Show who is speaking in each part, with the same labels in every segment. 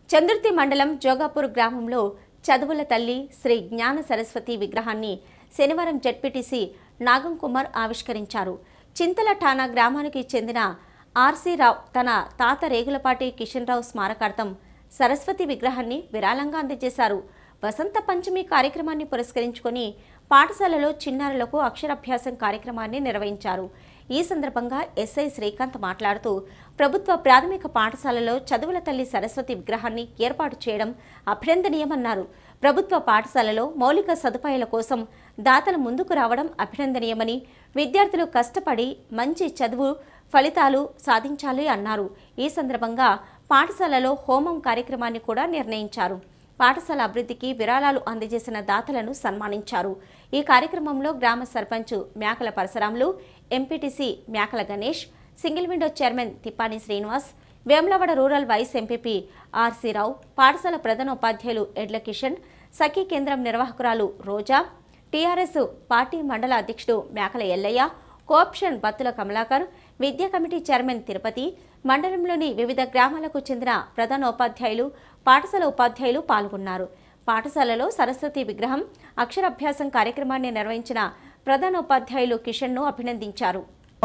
Speaker 1: చంద్రుతి మండలం జోగాపూర్ గ్రామంలో చదువుల తల్లి శ్రీ జ్ఞాన సరస్వతి విగ్రహాన్ని శనివారం జడ్పీటీసీ నాగం కుమార్ ఆవిష్కరించారు చింతల ఠానా గ్రామానికి చెందిన ఆర్సీ రావు తన తాత రేగులపాటి కిషన్ రావు స్మారకార్థం సరస్వతి విగ్రహాన్ని విరాళంగా అందజేశారు వసంత పంచమి కార్యక్రమాన్ని పురస్కరించుకొని పాఠశాలలో చిన్నారులకు అక్షరాభ్యాసం కార్యక్రమాన్ని నిర్వహించారు ఈ సందర్భంగా ఎస్ఐ శ్రీకాంత్ మాట్లాడుతూ ప్రభుత్వ ప్రాథమిక పాఠశాలలో చదువుల తల్లి సరస్వతి విగ్రహాన్ని ఏర్పాటు చేయడం అభినందనీయమన్నారు ప్రభుత్వ పాఠశాలలో మౌలిక సదుపాయాల కోసం దాతలు ముందుకు రావడం అభినందనీయమని విద్యార్థులు కష్టపడి మంచి చదువు ఫలితాలు సాధించాలి అన్నారు ఈ సందర్భంగా పాఠశాలలో హోమం కార్యక్రమాన్ని కూడా నిర్ణయించారు పాఠశాల అభివృద్ధికి విరాళాలు అందజేసిన దాతలను సన్మానించారు ఈ కార్యక్రమంలో గ్రామ సర్పంచ్ మేకల Parasuramulu MPTC Mekala Ganesh single window chairman Thippani Srinivas Vemulawada rural vice MPP RC Rao పాఠశాల ప్రధానోపాధ్యాయులు ఎడ్ల కిషన్ సఖీ కేంద్రం నిర్వాహకురాలు రోజా టీఆర్ఎస్ పార్టీ మండల అధ్యక్షుడు మేకల ఎల్లయ్య కోఆప్షన్ బత్తుల కమలాకర్ విద్యా కమిటీ చైర్మన్ తిరుపతి మండలంలోని వివిధ గ్రామాలకు చెందిన ప్రధానోపాధ్యాయులు పాఠశాల ఉపాధ్యాయులు పాల్గొన్నారు పాఠశాలలో సరస్వతి విగ్రహం అక్షరాభ్యాసం కార్యక్రమాన్ని నిర్వహించిన ప్రధానోపాధ్యాయులు కిషన్ను అభినందించారు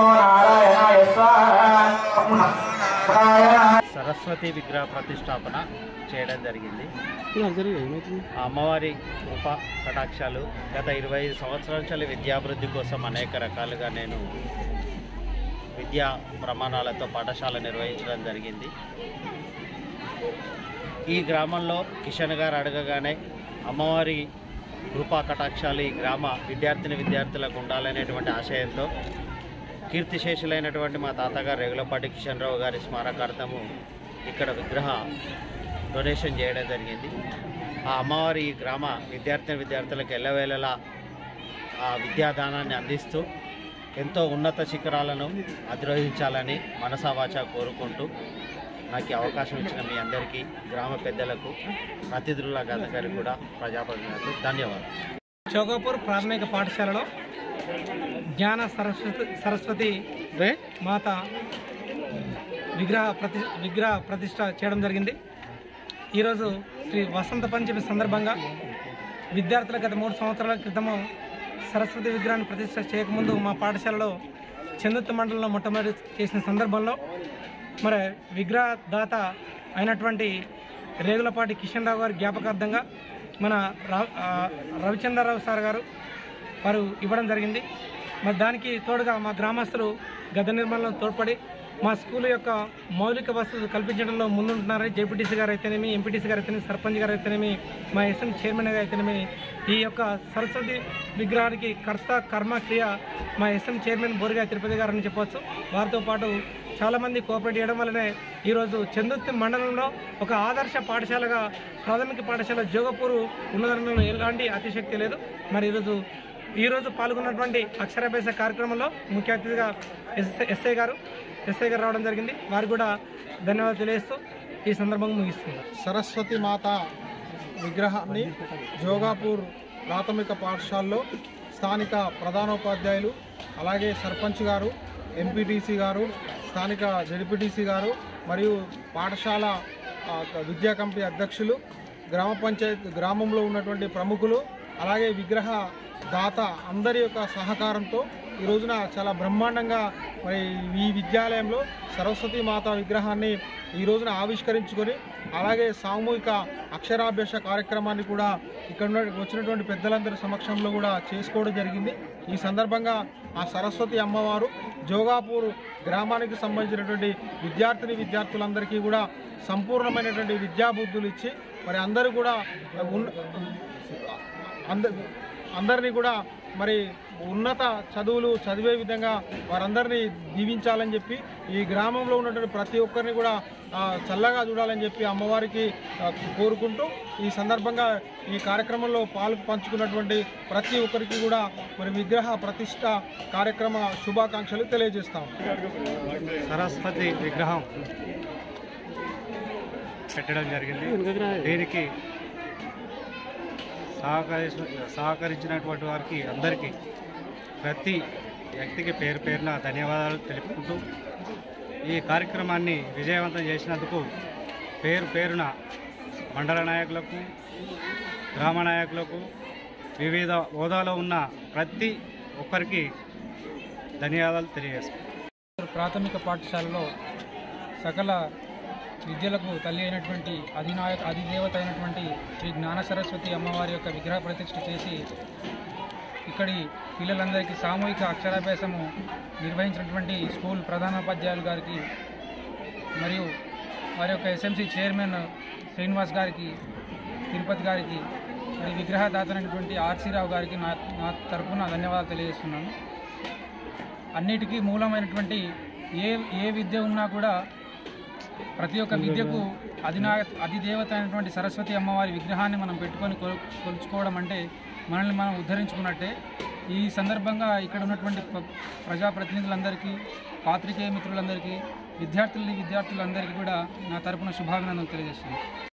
Speaker 2: సరస్వతి విగ్రహ ప్రతిష్టాపన చేయడం జరిగింది ఆ అమ్మవారి కృప కటాక్షాలు గత ఇరవై ఐదు సంవత్సరాల నుంచి విద్యాభివృద్ధి కోసం అనేక రకాలుగా నేను విద్యా ప్రమాణాలతో పాఠశాల నిర్వహించడం జరిగింది ఈ గ్రామంలో కిషన్ గారు అడగగానే అమ్మవారి కృపా కటాక్షాలు ఈ గ్రామ విద్యార్థిని విద్యార్థులకు ఉండాలనేటువంటి ఆశయంతో కీర్తిశేషులైనటువంటి మా తాతగారు రేగులపాటి కిషన్ రావు గారి స్మారకార్థము ఇక్కడ విగ్రహ డొనేషన్ చేయడం జరిగింది ఆ అమ్మవారి ఈ గ్రామ విద్యార్థిని విద్యార్థులకు ఎల్లవేళలా ఆ విద్యాదానాన్ని అందిస్తూ ఎంతో ఉన్నత శిఖరాలను అధిరోహించాలని మనసావాచ కోరుకుంటూ నాకు ఈ అవకాశం ఇచ్చిన మీ అందరికీ గ్రామ పెద్దలకు అతిథుల గారికి కూడా ప్రజాప్రతినిధులకు ధన్యవాదాలు
Speaker 3: చౌకాపూర్ ప్రాథమిక పాఠశాలలో జ్ఞాన సరస్వతి సరస్వతి మాత విగ్రహ ప్రతి విగ్రహ ప్రతిష్ట చేయడం జరిగింది ఈరోజు శ్రీ వసంత పంచమి సందర్భంగా విద్యార్థుల గత మూడు సంవత్సరాల క్రితము సరస్వతి విగ్రహాన్ని ప్రతిష్ట చేయకముందు మా పాఠశాలలో చందుర్తి మండలంలో మొట్టమొదటి చేసిన సందర్భంలో మరి విగ్రహదాత అయినటువంటి రేగులపాటి కిషన్ రావు గారి జ్ఞాపకార్థంగా మన రా ఆ, రవిచంద్రరావు సార్ గారు వారు ఇవ్వడం జరిగింది మరి దానికి తోడుగా మా గ్రామస్తులు గత నిర్మాణంలో తోడ్పడి మా స్కూల్ యొక్క మౌలిక వసతులు కల్పించడంలో ముందుంటున్నారని జేపీటీసీ గారు అయితేనేమి ఎంపీటీసీ గారు అయితేనేమి సర్పంచ్ గారు అయితేనేమి మా ఎస్ఎం చైర్మన్ గారు అయితేనేమి ఈ యొక్క సరస్వతి విగ్రహానికి కర్త కర్మ క్రియ మా ఎస్ఎం చైర్మన్ బోరిగా తిరుపతి గారు అని చెప్పవచ్చు వారితో పాటు చాలామంది కోఆపరేట్ చేయడం వల్లనే ఈరోజు చందుర్తి మండలంలో ఒక ఆదర్శ పాఠశాలగా ప్రాథమిక పాఠశాల జోగపూరు ఉన్నదంలో ఎలాంటి అతిశక్తి లేదు మరి ఈరోజు ఈరోజు పాల్గొన్నటువంటి అక్షరాభ్యాస కార్యక్రమంలో ముఖ్య అతిథిగా ఎస్- ఎస్ఐ గారు ఎస్ఐ గారు రావడం జరిగింది వారికి కూడా ధన్యవాదాలు తెలియజేస్తూ ఈ సందర్భంగా ముగిస్తున్నారు
Speaker 4: సరస్వతి మాత విగ్రహాన్ని జోగాపూర్ ప్రాథమిక పాఠశాలలో స్థానిక ప్రధానోపాధ్యాయులు అలాగే సర్పంచ్ గారు ఎంపీటీసీ గారు స్థానిక జడ్పీటీసీ గారు మరియు పాఠశాల ఆ, విద్యా కమిటీ అధ్యక్షులు గ్రామ పంచాయత్ గ్రామంలో ఉన్నటువంటి ప్రముఖులు అలాగే విగ్రహ దాత అందరి యొక్క సహకారంతో ఈ రోజున చాలా బ్రహ్మాండంగా మరి ఈ విద్యాలయంలో సరస్వతి మాత విగ్రహాన్ని ఈ రోజున ఆవిష్కరించుకొని అలాగే సామూహిక అక్షరాభ్యాస కార్యక్రమాన్ని కూడా ఇక్కడ ఉన్న వచ్చినటువంటి పెద్దలందరి సమక్షంలో కూడా చేసుకోవడం జరిగింది ఈ సందర్భంగా ఆ సరస్వతి అమ్మవారు జోగాపూర్ గ్రామానికి సంబంధించినటువంటి విద్యార్థిని విద్యార్థులందరికీ కూడా సంపూర్ణమైనటువంటి విద్యాబుద్ధులు ఇచ్చి మరి అందరూ కూడా ఉన్న అంద అందరినీ కూడా మరి ఉన్నత చదువులు చదివే విధంగా వారందరినీ దీవించాలని చెప్పి ఈ గ్రామంలో ఉన్నటువంటి ప్రతి ఒక్కరిని కూడా ఆ, చల్లగా చూడాలని చెప్పి అమ్మవారికి ఆ, కోరుకుంటూ ఈ సందర్భంగా ఈ కార్యక్రమంలో పాలు పంచుకున్నటువంటి ప్రతి ఒక్కరికి కూడా మరి విగ్రహ ప్రతిష్ట కార్యక్రమ శుభాకాంక్షలు తెలియజేస్తాం
Speaker 2: సరస్వతి విగ్రహం పెట్టడం జరిగింది దీనికి సహకరి సహకరించినటువంటి వారికి అందరికీ ప్రతి వ్యక్తికి పేరు పేరున ధన్యవాదాలు తెలుపుకుంటూ ఈ కార్యక్రమాన్ని విజయవంతం చేసినందుకు పేరు పేరున
Speaker 5: మండల నాయకులకు గ్రామ నాయకులకు వివిధ హోదాలో ఉన్న ప్రతి ఒక్కరికి ధన్యవాదాలు తెలియజేస్తాను
Speaker 3: ప్రాథమిక పాఠశాలలో సకల విద్యలకు తల్లి అయినటువంటి అధినాయక అధిదేవత అయినటువంటి శ్రీ జ్ఞాన సరస్వతి అమ్మవారి యొక్క విగ్రహ ప్రతిష్ఠ చేసి ఇక్కడి పిల్లలందరికీ సామూహిక అక్షరాభ్యాసము నిర్వహించినటువంటి స్కూల్ ప్రధానోపాధ్యాయులు గారికి మరియు వారి యొక్క ఎస్ఎంసీ చైర్మన్ శ్రీనివాస్ గారికి తిరుపతి గారికి మరి విగ్రహదాతనైనటువంటి ఆర్సీ రావు గారికి నా నా తరపున ధన్యవాదాలు తెలియజేస్తున్నాను అన్నిటికీ మూలమైనటువంటి ఏ ఏ విద్య ఉన్నా కూడా ప్రతి ఒక్క విద్యకు అధినా అధిదేవత అయినటువంటి సరస్వతి అమ్మవారి విగ్రహాన్ని మనం పెట్టుకొని కొలు కొలుచుకోవడం అంటే మనల్ని మనం ఉద్ధరించుకున్నట్టే ఈ సందర్భంగా ఇక్కడ ఉన్నటువంటి ప్ర- ప్రజాప్రతినిధులందరికీ పాత్రికేయ మిత్రులందరికీ విద్యార్థులు విద్యార్థులందరికీ కూడా నా తరపున శుభాభినందనలు తెలియజేస్తున్నాను